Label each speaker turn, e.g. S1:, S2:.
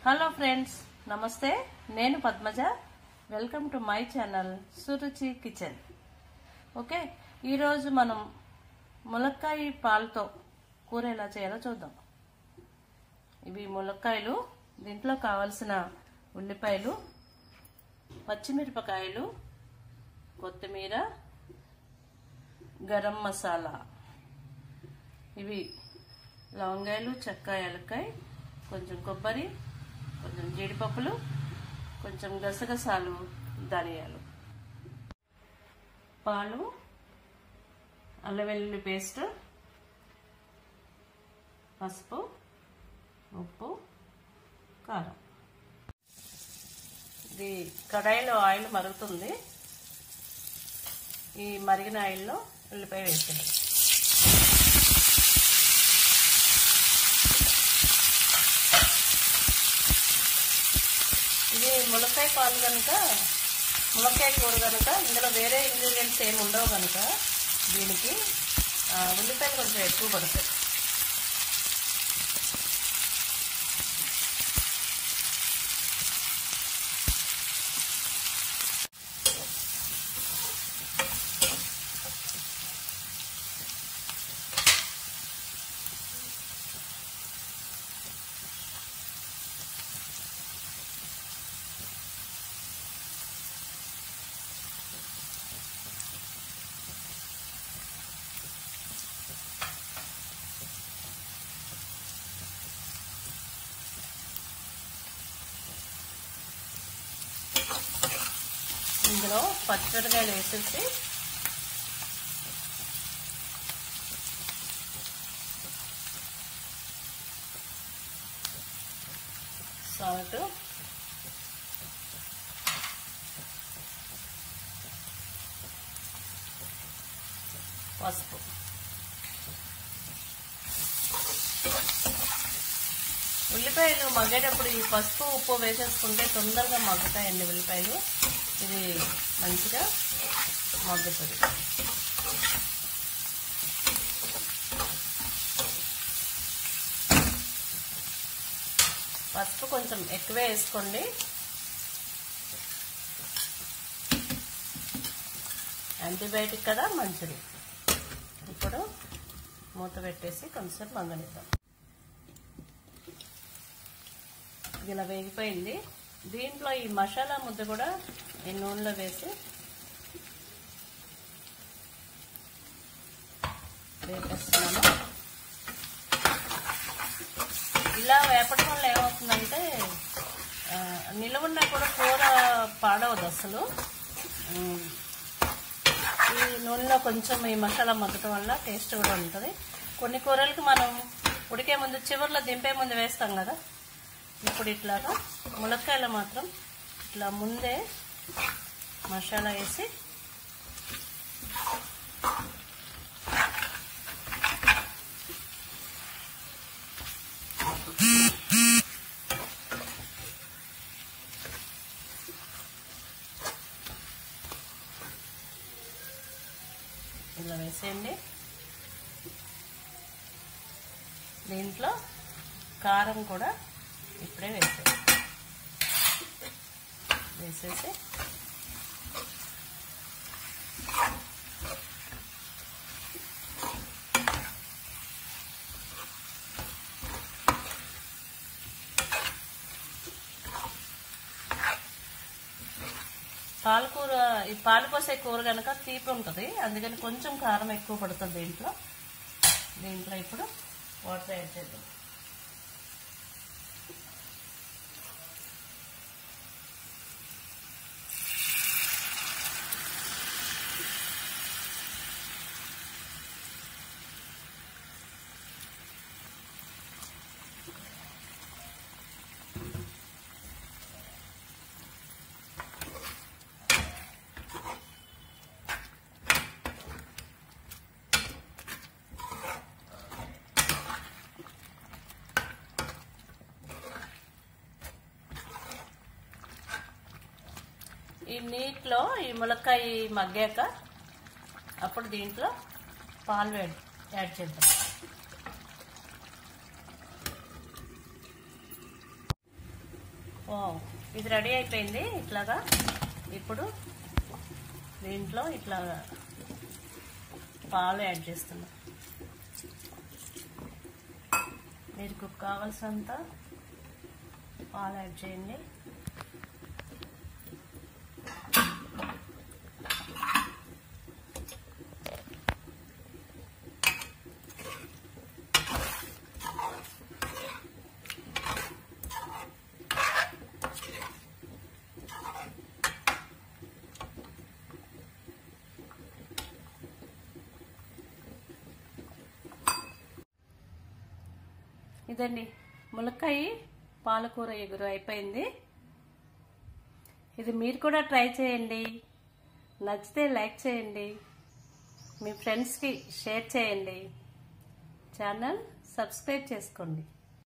S1: hello friends నమస్తే నేను Padmaja welcome to my channel Suruchi kitchen okay ఈరోజు మనం ములక్కాయ పాలతో కూర ఎలా చేయాలో చూద్దాం ఇవి ములక్కాయలు దీంట్లో కావలసిన ఉల్లిపాయలు పచ్చిమిరపకాయలు కొత్తిమీర గరం మసాలా ఇవి లవంగాయలు చెక్క యాలక్కాయ కొంచెం కొబ్బరి కొంచెం జీడిపప్పులు కొంచెం గసగసాలు ధనియాలు పాలు అల్లం వెల్లుల్లి పేస్ట్ పసుపు ఉప్పు కారం ఇది కడాయిలో ఆయిల్ మరుగుతుంది ఈ మరిగిన ఆయిల్లో ఉల్లిపాయ వేసేది ఇది ములక్కాయ పాలు కనుక ములక్కాయ కూర కనుక ఇందులో వేరే ఇంగ్రీడియంట్స్ ఏమి ఉండవు కనుక దీనికి ఆ, ఉల్లిపాయలు కొంచెం ఎక్కువ పడతాయి ఇందులో పచ్చిమిరకాయలు వేసేసి సాల్ట్ పసుపు ఉల్లిపాయలు మగ్గేటప్పుడు ఈ పసుపు ఉప్పు వేసేసుకుంటే తొందరగా మగ్గుతాయండి ఉల్లిపాయలు ఇది మంచిగా మగ్గుతుంది పసుపు కొంచెం ఎక్కువే వేసుకోండి యాంటీబయాటిక్ కదా మంచిది ఇప్పుడు మూత పెట్టేసి కొంచెం మగ్గనిద్దాం ఇది ఇలా వేగిపోయింది దీంట్లో ఈ మసాలా ముద్ద కూడా ఈ నూనెలో వేసి వేపేస్తున్నాను ఇలా వేపడం వల్ల ఏమవుతుందంటే ఆ, నిలవున్నా కూడా కూర పాడవదు అసలు ఉమ్, ఈ నూనెలో కొంచెం ఈ మసాలా మగ్గటం వల్ల టేస్ట్ కూడా ఉంటుంది కొన్ని కూరలకి మనం ఉడికే ముందు చివరిలో దింపే ముందు వేస్తాం కదా ఇప్పుడు ఇట్లాగా ములక్కాయలు మాత్రం ఇట్లా ముందే మసాలా వేసి ఇలా వేసేయండి దీంట్లో కారం కూడా ఇప్పుడే వేసేది వేసేసి పాలకూర ఈ పాలు పోసే కూర కనుక తీపి ఉంటుంది అందుకని కొంచెం కారం ఎక్కువ పడుతుంది దీంట్లో దీంట్లో ఇప్పుడు వాటర్ యాడ్ చేద్దాం ఈ నీటిలో ఈ ములక్కాయ మగ్గాక అప్పుడు దీంట్లో పాలు వేడి యాడ్ చేద్దాం వావ్ ఇది రెడీ అయిపోయింది ఇట్లాగా ఇప్పుడు దీంట్లో ఇట్లా పాలు యాడ్ చేస్తున్నా మీకు కావాల్సినంత పాలు యాడ్ చేయండి ఇదండి ములక్కాయ పాలకూర ఎగురు అయిపోయింది ఇది మీరు కూడా ట్రై చేయండి నచ్చితే లైక్ చేయండి మీ ఫ్రెండ్స్కి షేర్ చేయండి ఛానల్ సబ్స్క్రైబ్ చేసుకోండి